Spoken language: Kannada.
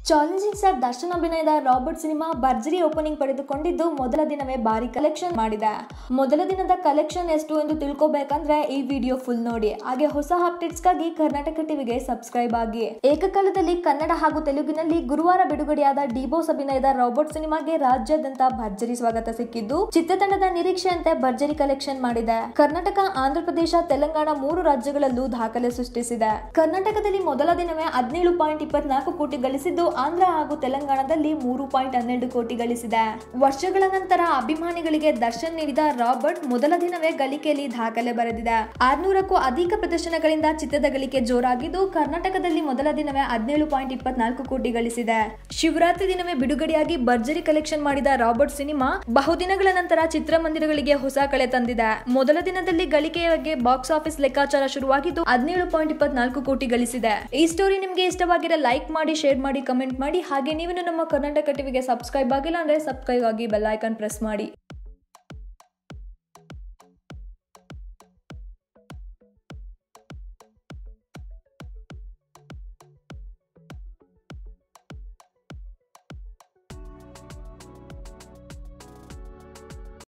ಚಾಲೆಂಜಿಂಗ್ ಸ್ಟಾರ್ ದರ್ಶನ್ ಅಭಿನಯದ ರಾಬರ್ಟ್ ಸಿನಿಮಾ ಭರ್ಜರಿ ಓಪನಿಂಗ್ ಪಡೆದುಕೊಂಡಿದ್ದು ಮೊದಲ ದಿನವೇ ಭಾರಿ ಕಲೆಕ್ಷನ್ ಮಾಡಿದೆ ಮೊದಲ ದಿನದ ಕಲೆಕ್ಷನ್ ಎಷ್ಟು ಎಂದು ತಿಳ್ಕೊಬೇಕಂದ್ರೆ ಈ ವಿಡಿಯೋ ಫುಲ್ ನೋಡಿ ಹಾಗೆ ಹೊಸ ಅಪ್ಡೇಟ್ಸ್ಗಾಗಿ ಕರ್ನಾಟಕ ಟಿವಿಗೆ ಸಬ್ಸ್ಕ್ರೈಬ್ ಆಗಿ ಏಕಕಾಲದಲ್ಲಿ ಕನ್ನಡ ಹಾಗೂ ತೆಲುಗಿನಲ್ಲಿ ಗುರುವಾರ ಬಿಡುಗಡೆಯಾದ ಡಿಬೋಸ್ ಅಭಿನಯದ ರಾಬರ್ಟ್ ಸಿನಿಮಾಗೆ ರಾಜ್ಯಾದ್ಯಂತ ಭರ್ಜರಿ ಸ್ವಾಗತ ಸಿಕ್ಕಿದ್ದು ಚಿತ್ರತಂಡದ ನಿರೀಕ್ಷೆಯಂತೆ ಭರ್ಜರಿ ಕಲೆಕ್ಷನ್ ಮಾಡಿದೆ ಕರ್ನಾಟಕ ಆಂಧ್ರಪ್ರದೇಶ ತೆಲಂಗಾಣ ಮೂರು ರಾಜ್ಯಗಳಲ್ಲೂ ದಾಖಲೆ ಸೃಷ್ಟಿಸಿದೆ ಕರ್ನಾಟಕದಲ್ಲಿ ಮೊದಲ ದಿನವೇ ಹದಿನೇಳು ಪಾಯಿಂಟ್ ಇಪ್ಪತ್ನಾಲ್ಕು ಕೋಟಿ ಗಳಿಸಿದ್ದು ಆಂಧ್ರ ಹಾಗೂ ತೆಲಂಗಾಣದಲ್ಲಿ ಮೂರು ಪಾಯಿಂಟ್ ಹನ್ನೆರಡು ಕೋಟಿ ಗಳಿಸಿದೆ ವರ್ಷಗಳ ನಂತರ ಅಭಿಮಾನಿಗಳಿಗೆ ದರ್ಶನ್ ನೀಡಿದ ರಾಬರ್ಟ್ ಮೊದಲ ದಿನವೇ ಗಳಿಕೆಯಲ್ಲಿ ದಾಖಲೆ ಬರೆದಿದೆ ಆರ್ನೂರಕ್ಕೂ ಅಧಿಕ ಪ್ರದರ್ಶನಗಳಿಂದ ಚಿತ್ರದ ಗಳಿಕೆ ಜೋರಾಗಿದ್ದು ಕರ್ನಾಟಕದಲ್ಲಿ ಮೊದಲ ದಿನವೇ ಹದಿನೇಳು ಪಾಯಿಂಟ್ ಇಪ್ಪತ್ನಾಲ್ಕು ಕೋಟಿ ಗಳಿಸಿದೆ ಶಿವರಾತ್ರಿ ದಿನವೇ ಬಿಡುಗಡೆಯಾಗಿ ಭರ್ಜರಿ ಕಲೆಕ್ಷನ್ ಮಾಡಿದ ರಾಬರ್ಟ್ ಸಿನಿಮಾ ಬಹುದಿನಗಳ ನಂತರ ಚಿತ್ರಮಂದಿರಗಳಿಗೆ ಹೊಸ ಕಳೆ ತಂದಿದೆ ಮೊದಲ ದಿನದಲ್ಲಿ ಗಳಿಕೆಯ ಬಗ್ಗೆ ಬಾಕ್ಸ್ ಆಫೀಸ್ ಲೆಕ್ಕಾಚಾರ ಶುರುವಾಗಿದ್ದು ಹದಿನೇಳು ಪಾಯಿಂಟ್ ಇಪ್ಪತ್ನಾಲ್ಕು ಕೋಟಿ ಗಳಿಸಿದೆ ಈ ಸ್ಟೋರಿ ನಿಮಗೆ ಇಷ್ಟವಾಗಿರೋ ಲೈಕ್ ಮಾಡಿ ಶೇರ್ ಮಾಡಿ ಕಮೆಂಟ್ ಮಾಡಿ ಹಾಗೆ ನೀವು ನಮ್ಮ ಕರ್ನಾಟಕ ಟಿವಿಗೆ ಸಬ್ಸ್ಕ್ರೈಬ್ ಆಗಿಲ್ಲ ಅಂದ್ರೆ ಸಬ್ಸ್ಕ್ರೈಬ್ ಆಗಿ ಬೆಲ್ ಐಕಾನ್ ಪ್ರೆಸ್ ಮಾಡಿ